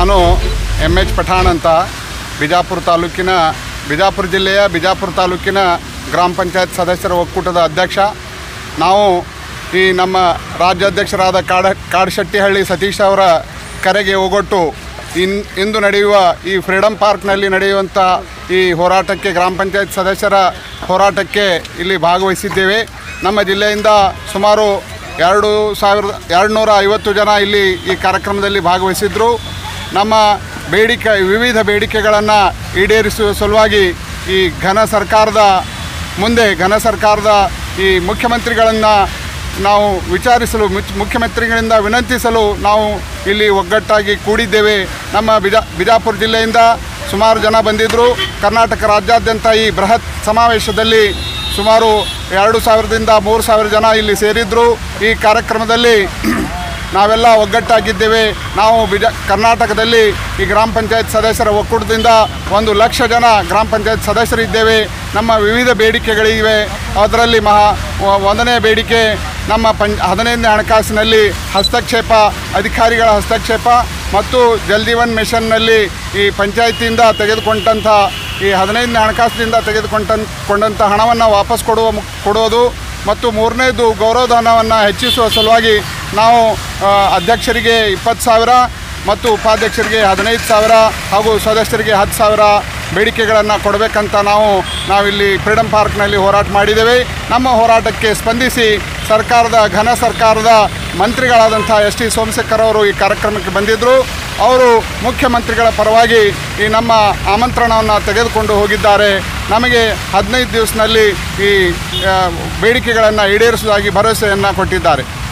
ನಾನು M H Pathan ಅಂತ ಬಿಜಾಪುರ ತಾಲೂಕಿನ ಬಿಜಾಪುರ ಜಿಲ್ಲೆಯ ಬಿಜಾಪುರ ತಾಲೂಕಿನ ಗ್ರಾಮ ಪಂಚಾಯತ್ ಸದಸ್ಯರ ಒಕ್ಕೂಟದ ಅಧ್ಯಕ್ಷ ನಾವು ಈ ನಮ್ಮ ರಾಜ್ಯಾಧ್ಯಕ್ಷರಾದ ಕಾಡ ಕಾಡಶೆಟ್ಟಿಹಳ್ಳಿ ಸತೀಶ್ ಅವರ ಕರೆಗೆ ಹೋಗೊಟ್ಟು ಇನ್ ಇಂದು ನಡೆಯುವ ಈ ಫ್ರೀಡಮ್ ಪಾರ್ಕ್ನಲ್ಲಿ ನಡೆಯುವಂಥ ಈ ಹೋರಾಟಕ್ಕೆ ಗ್ರಾಮ ಪಂಚಾಯತ್ ಸದಸ್ಯರ ಹೋರಾಟಕ್ಕೆ ಇಲ್ಲಿ ಭಾಗವಹಿಸಿದ್ದೇವೆ ನಮ್ಮ ಜಿಲ್ಲೆಯಿಂದ ಸುಮಾರು ಎರಡು ಸಾವಿರದ ಎರಡು ನೂರ ಐವತ್ತು ಜನ ಇಲ್ಲಿ ಈ ಕಾರ್ಯಕ್ರಮದಲ್ಲಿ ಭಾಗವಹಿಸಿದ್ರು ನಮ್ಮ ಬೇಡಿಕೆ ವಿವಿಧ ಬೇಡಿಕೆಗಳನ್ನು ಈಡೇರಿಸುವ ಸಲುವಾಗಿ ಈ ಘನ ಸರ್ಕಾರದ ಮುಂದೆ ಘನ ಸರ್ಕಾರದ ಈ ಮುಖ್ಯಮಂತ್ರಿಗಳನ್ನು ನಾವು ವಿಚಾರಿಸಲು ಮುಚ್ ಮುಖ್ಯಮಂತ್ರಿಗಳಿಂದ ವಿನಂತಿಸಲು ನಾವು ಇಲ್ಲಿ ಒಗ್ಗಟ್ಟಾಗಿ ಕೂಡಿದ್ದೇವೆ ನಮ್ಮ ಬಿಜಾ ಬಿಜಾಪುರ ಜಿಲ್ಲೆಯಿಂದ ಸುಮಾರು ಜನ ಬಂದಿದ್ದರು ಕರ್ನಾಟಕ ರಾಜ್ಯಾದ್ಯಂತ ಈ ಬೃಹತ್ ಸಮಾವೇಶದಲ್ಲಿ ಸುಮಾರು ಎರಡು ಸಾವಿರದಿಂದ ಮೂರು ಸಾವಿರ ಜನ ಇಲ್ಲಿ ಸೇರಿದ್ರು ಈ ಕಾರ್ಯಕ್ರಮದಲ್ಲಿ ನಾವೆಲ್ಲ ಒಗ್ಗಟ್ಟಾಗಿದ್ದೇವೆ ನಾವು ಬಿಜ ಕರ್ನಾಟಕದಲ್ಲಿ ಈ ಗ್ರಾಮ ಪಂಚಾಯತ್ ಸದಸ್ಯರ ಒಕ್ಕೂಟದಿಂದ ಒಂದು ಲಕ್ಷ ಜನ ಗ್ರಾಮ ಪಂಚಾಯತ್ ಸದಸ್ಯರಿದ್ದೇವೆ ನಮ್ಮ ವಿವಿಧ ಬೇಡಿಕೆಗಳಿವೆ ಅದರಲ್ಲಿ ಮಹಾ ವ- ಒಂದನೇ ಬೇಡಿಕೆ ನಮ್ಮ ಪಂ ಹದಿನೈದನೇ ಹಣಕಾಸಿನಲ್ಲಿ ಹಸ್ತಕ್ಷೇಪ ಅಧಿಕಾರಿಗಳ ಹಸ್ತಕ್ಷೇಪ ಮತ್ತು ಜಲ್ಜೀವನ್ ಮಿಷನ್ನಲ್ಲಿ ಈ ಪಂಚಾಯತಿಯಿಂದ ತೆಗೆದುಕೊಂಡಂಥ ಈ ಹದಿನೈದನೇ ಹಣಕಾಸಿನಿಂದ ತೆಗೆದುಕೊಂಡ ಕೊಂಡಂಥ ಹಣವನ್ನು ವಾಪಸ್ ಕೊಡುವ ಮು- ಕೊಡೋದು ಮತ್ತು ಮೂರನೇದು ಗೌರವಧನವನ್ನು ಹೆಚ್ಚಿಸುವ ಸಲುವಾಗಿ ನಾವು ಆ, ಅಧ್ಯಕ್ಷರಿಗೆ ಇಪ್ಪತ್ತು ಸಾವಿರ ಮತ್ತು ಉಪಾಧ್ಯಕ್ಷರಿಗೆ ಹದಿನೈದು ಸಾವಿರ ಹಾಗೂ ಸದಸ್ಯರಿಗೆ ಹತ್ತು ಸಾವಿರ ಬೇಡಿಕೆಗಳನ್ನು ಕೊಡಬೇಕಂತ ನಾವು ನಾವಿಲ್ಲಿ ಫ್ರೀಡಮ್ ಪಾರ್ಕ್ನಲ್ಲಿ ಹೋರಾಟ ಮಾಡಿದ್ದೇವೆ ನಮ್ಮ ಹೋರಾಟಕ್ಕೆ ಸ್ಪಂದಿಸಿ ಸರ್ಕಾರದ ಘನ ಸರ್ಕಾರದ ಮಂತ್ರಿಗಳಾದಂಥ ಎಸ್ ಟಿ ಸೋಮಶೇಖರ್ ಅವರು ಈ ಕಾರ್ಯಕ್ರಮಕ್ಕೆ ಬಂದಿದ್ದರು ಅವರು ಮುಖ್ಯಮಂತ್ರಿಗಳ ಪರವಾಗಿ ಈ ನಮ್ಮ ಆಮಂತ್ರಣವನ್ನು ತೆಗೆದುಕೊಂಡು ಹೋಗಿದ್ದಾರೆ ನಮಗೆ ಹದಿನೈದು ದಿವಸದಲ್ಲಿ ಈ ಆ, ಬೇಡಿಕೆಗಳನ್ನು ಈಡೇರಿಸುವುದಾಗಿ ಭರವಸೆಯನ್ನು ಕೊಟ್ಟಿದ್ದಾರೆ